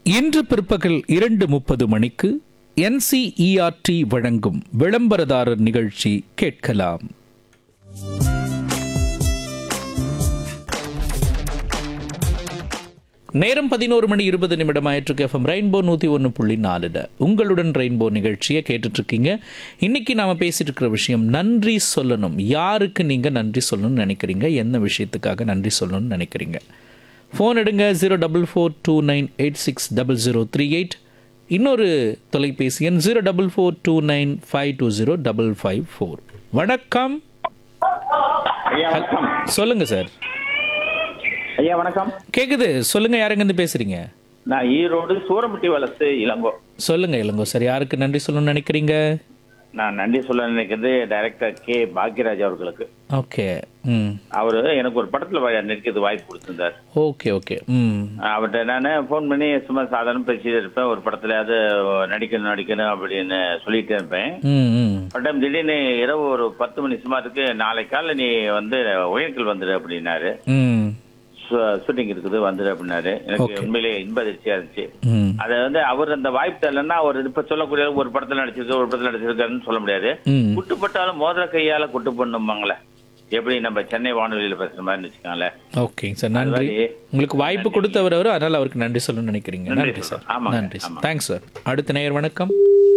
இன்று பிற்பகல் இரண்டு முப்பது மணிக்கு என்சிஇஆர்டி வழங்கும் விளம்பரதாரர் நிகழ்ச்சி கேட்கலாம் நேரம் பதினோரு மணி இருபது நிமிடம் ஆயிற்றுக்கு எஃப்எம் ரெயின்போ நூற்றி ஒன்று புள்ளி நாலுல உங்களுடன் ரெயின்போ நிகழ்ச்சியை கேட்டுட்டு இருக்கீங்க இன்னைக்கு நாம பேசிட்டு இருக்கிற விஷயம் நன்றி சொல்லணும் யாருக்கு நீங்க நன்றி சொல்லணும்னு நினைக்கிறீங்க என்ன விஷயத்துக்காக நன்றி சொல்லணும்னு நினைக்கிறீங்க ஃபோன் எடுங்க zero double four two nine eight six double zero three eight இன்னொரு தொலைபேசி எண் zero double four two nine five two zero double five four வணக்கம் ஐயா வணக்கம் சொல்லுங்க சார் ஐயா வணக்கம் கேக்குது சொல்லுங்க யாருங்க இருந்து பேசுறீங்க நான் ஈரோடு சூரமுட்டி வளர்த்து இளங்கோ சொல்லுங்க இளங்கோ சார் யாருக்கு நன்றி சொல்லணும்னு நினைக்கிறீங்க நான் நன்றி சொல்ல நினைக்கிறது டைரக்டர் கே பாக்யராஜ் அவர்களுக்கு ஓகே ம் அவரு எனக்கு ஒரு படத்துல வ- நடிக்கிறது வாய்ப்பு கொடுத்திருந்தார் ஓகே ஓகே ம் அவர்கிட்ட நான் ஃபோன் பண்ணி சும்மா சாதாரண பேசிட்டு இருப்பேன் ஒரு படத்துலயாவது நடிக்கணும் நடிக்கணும் அப்படின்னு சொல்லிட்டே இருப்பேன் ம் ம் ஒரு டைம் திடீர்னு இரவு ஒரு பத்து மணி சுமாருக்கு நாளை காலைல நீ வந்து ஒயர்கல் வந்துடு அப்படின்னாரு ம் ஷூட்டிங் இருக்குது வந்துடு அப்படின்னாரு எனக்கு உண்மையிலேயே இன்ப அதிர்ச்சியா இருந்துச்சு ம் அது வந்து அவர் அந்த வாய்ப்பு தரலன்னா அவர் இப்ப சொல்லக்கூடிய ஒரு படத்துல நடிச்சிருக்கு ஒரு படத்துல நடிச்சிருக்காருன்னு சொல்ல முடியாது ம் குட்டுப்பட்டாலும் மோதிர கையால குட்டு பண்ணுவாங்களே எப்படி நம்ம சென்னை வானொலியில பேசுற மாதிரி வச்சுக்கோங்களேன் ஓகேங்க சார் அது நன்றி மாதிரி உங்களுக்கு வாய்ப்பு கொடுத்தவர் அவர் அதனால அவருக்கு நன்றி சொல்லணும்னு நினைக்கிறீங்க நன்றி நன்றி சார் சார். ஆமாங்க, நன்றி சார் ஆமா. தேங்க்ஸ் சார் அடுத்த நேயர் வணக்கம்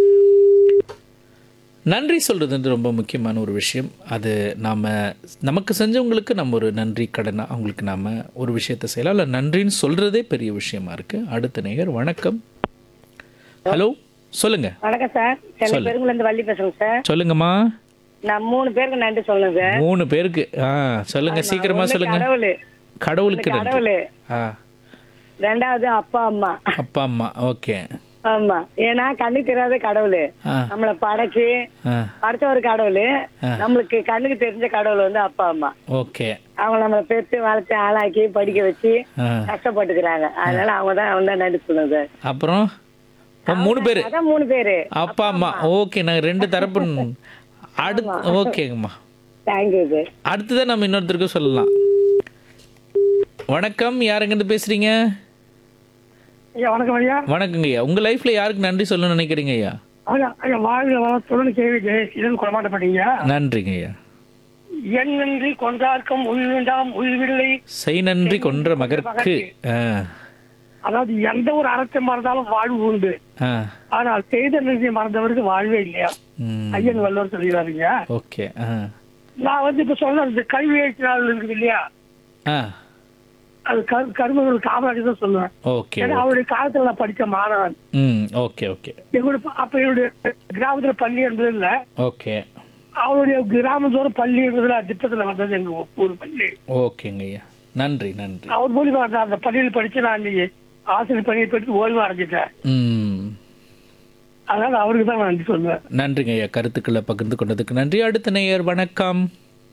நன்றி சொல்றது வந்து ரொம்ப முக்கியமான ஒரு விஷயம் அது நாம நமக்கு செஞ்சவங்களுக்கு நம்ம ஒரு நன்றி கடனா அவங்களுக்கு நாம ஒரு விஷயத்தை செய்யலாம் இல்லை நன்றின்னு சொல்றதே பெரிய விஷயமா இருக்கு அடுத்த நேயர் வணக்கம் ஹலோ சொல்லுங்க வணக்கம் சார் சென்னை சொல்லு. பெருங்குல இருந்து வள்ளி பேசுறேங்க சார் சொல்லுங்கம்மா நான் மூணு பேருக்கு நன்றி சொல்லணும் சார் மூணு பேருக்கு ஆ சொல்லுங்க சீக்கிரமா ஒண்ணு சொல்லுங்க கடவுள் கடவுளுக்கு நன்றி கடவுள் ஆ ரெண்டாவது அப்பா அம்மா அப்பா அம்மா ஓகே ஆமா ஏன்னா கண்ணுக்கு தெரியாத கடவுள் ஆ நம்மளை படைச்சு ஆ படைச்ச ஒரு கடவுள் ஆ. நம்மளுக்கு கண்ணுக்கு தெரிஞ்ச கடவுள் வந்து அப்பா அம்மா ஓகே அவங்க நம்மளை பெற்று வளர்த்து ஆளாக்கி படிக்க வச்சு ஆ கஷ்டப்பட்டுக்கிறாங்க அதனால அவங்க தான் அவங்க தான் நன்றி சொல்லணும் சார் அப்புறம் இப்போ மூணு பேர் அதான் மூணு பேரு அப்பா அம்மா ஓகே நாங்கள் ரெண்டு தரப்பு அடுத்து ஓகேங்கம்மா தேங்க்யூ சார் அடுத்ததான் நம்ம இன்னொருத்தருக்கு சொல்லலாம் வணக்கம் யாருங்கிட்ட பேசுறீங்க ஐயா வணக்கம் ஐயா வணக்கங்க ஐயா உங்க லைஃப்ல யாருக்கு நன்றி சொல்லணும்னு நினைக்கிறீங்க ஐயா ஐயா ஐயா வாழ்க வளத்துடன் கேள்வி ஜெயசீலன் குறமாட்டப்பட்டீங்க நன்றிங்க ஐயா என் நன்றி கொன்றார்க்கும் உயிர் வேண்டாம் உயிர்வில்லை செய் நன்றி கொன்ற மகற்கு ஆ அதாவது எந்த ஒரு அறத்தை மறந்தாலும் வாழ்வு உண்டு ஆ ஆனால் செய்த நன்றியை மறந்தவருக்கு வாழ்வே இல்லையா ம் ஐயன் வல்லவர் சொல்லிடுறாருங்க ஓகே ஆ நான் வந்து இப்ப சொன்ன இந்த கல்வி எழுச்சி நாள் இருக்குது இல்லையா ஆ அது கரு கருமகள் காமராஜர் தான் சொல்லுவேன் ஓகே ஏன்னா அவருடைய காலத்துல நான் படிச்ச மாணவன் ம் ஓகே ஓகே எங்களுடைய ப- அப்ப என்னுடைய கிராமத்துல பள்ளி என்பது இல்ல ஓகே அவருடைய கிராமத்தோட பள்ளி என்பதுல திட்டத்துல வந்தது எங்க ஊர் பள்ளி ஓகேங்க ஐயா நன்றி நன்றி அவர் மூலியமா நான் அந்த பள்ளியில் படிச்சு நான் இன்னைக்கு ஆசிரியர் பணியை பெற்று ஓய்வு அடைஞ்சிட்டேன் ம் அதனால அவருக்கு தான் நான் நன்றி சொல்லுவேன் நன்றிங்க ஐயா கருத்துக்களை பகிர்ந்து கொண்டதுக்கு நன்றி அடுத்த நேயர் வணக்கம்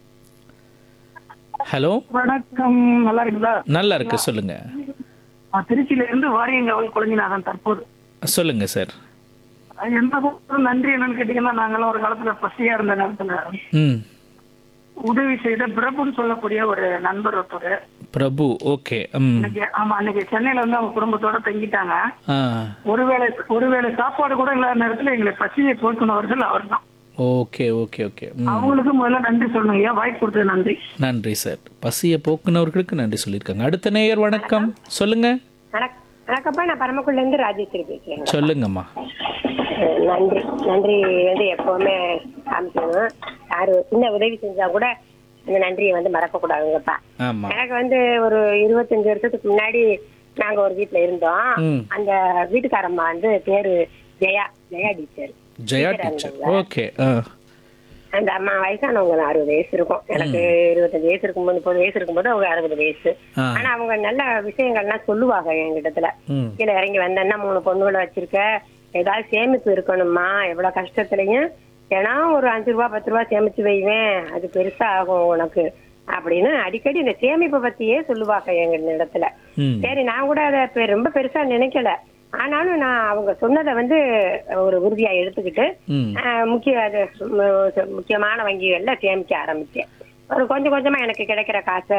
ஹலோ வணக்கம் நல்லா இருக்குதா நல்லா இருக்கு சொல்லுங்க நான் திருச்சியில இருந்து வாரியங்க குழஞ்சினாதான் தற்போது சொல்லுங்க சார் அது என்ன பொறுத்த நன்றி என்னன்னு கேட்டீங்கன்னா நாங்கெல்லாம் ஒரு காலத்துல பசியா இருந்த நேரத்துல ம் உதவி செய்த பிரபுன்னு சொல்லக்கூடிய ஒரு நண்பர் ஒருத்தர் பிரபு ஓகே ம் இன்னைக்கு ஆமா அன்னைக்கு சென்னையில வந்து அவங்க குடும்பத்தோட தங்கிட்டாங்க ஆ ஒருவேளை ஒருவேளை சாப்பாடு கூட இல்லாத நேரத்துல எங்களை பசியை போக்குனவர்கள் அவர் தான் ஓகே ஓகே ஓகே ம் அவங்களுக்கு முதல்ல நன்றி சொல்லணும் ஐயா வாய்ப்பு கொடுத்தது நன்றி நன்றி சார் பசியை போக்குனவர்களுக்கு நன்றி சொல்லியிருக்காங்க அடுத்த நேயர் வணக்கம் சொல்லுங்க வணக்- வணக்கம்ப்பா நான் பரமக்குடில இருந்து ராஜேஸ்வரி பேசுறேன் சொல்லுங்கம்மா அஹ் நன்றி நன்றி வந்து எப்பவுமே காமிக்கணும் யாரு ஒரு சின்ன உதவி செஞ்சா கூட அந்த நன்றியை வந்து மறக்க கூடாதுங்கப்பா ஆமா எனக்கு வந்து ஒரு இருபத்தஞ்சு வருஷத்துக்கு முன்னாடி நாங்க ஒரு வீட்ல இருந்தோம் ம். அந்த வீட்டுக்காரம்மா வந்து பேரு Jaya Jaya teacher Jaya teacher okay ஆ அந்த அம்மா வயசானவங்க தான் அறுபது வயசு இருக்கும் எனக்கு இருபத்தஞ்சு வயசு இருக்கும்போது முப்பது வயசு இருக்கும்போது அவங்க அறுபது வயசு ஆ ஆனா அவங்க நல்ல விஷயங்கள்லாம் சொல்லுவாங்க என்கிட்டத்துல ம் கீழே இறங்கி வந்தேன்னா மூணு பொண்ணுகளை வச்சிருக்க ஏதாவது சேமிப்பு இருக்கணுமா எவ்வளவு கஷ்டத்துலயும் ஏன்னா ஒரு அஞ்சு ரூபா பத்து ரூபா சேமிச்சு வைவேன் அது பெருசா ஆகும் உனக்கு அப்படின்னு அடிக்கடி இந்த சேமிப்பை பத்தியே சொல்லுவாங்க எங்க இடத்துல ம் சரி நான் கூட அதை பெ- ரொம்ப பெருசா நினைக்கல ஆனாலும் நான் அவங்க சொன்னதை வந்து ஒரு உறுதியா எடுத்துக்கிட்டு ம் ஆஹ், முக்கிய அது மு- முக்கியமான வங்கிகள்ல சேமிக்க ஆரம்பிச்சேன் ஒரு கொஞ்சம் கொஞ்சமா எனக்கு கிடைக்கிற காசை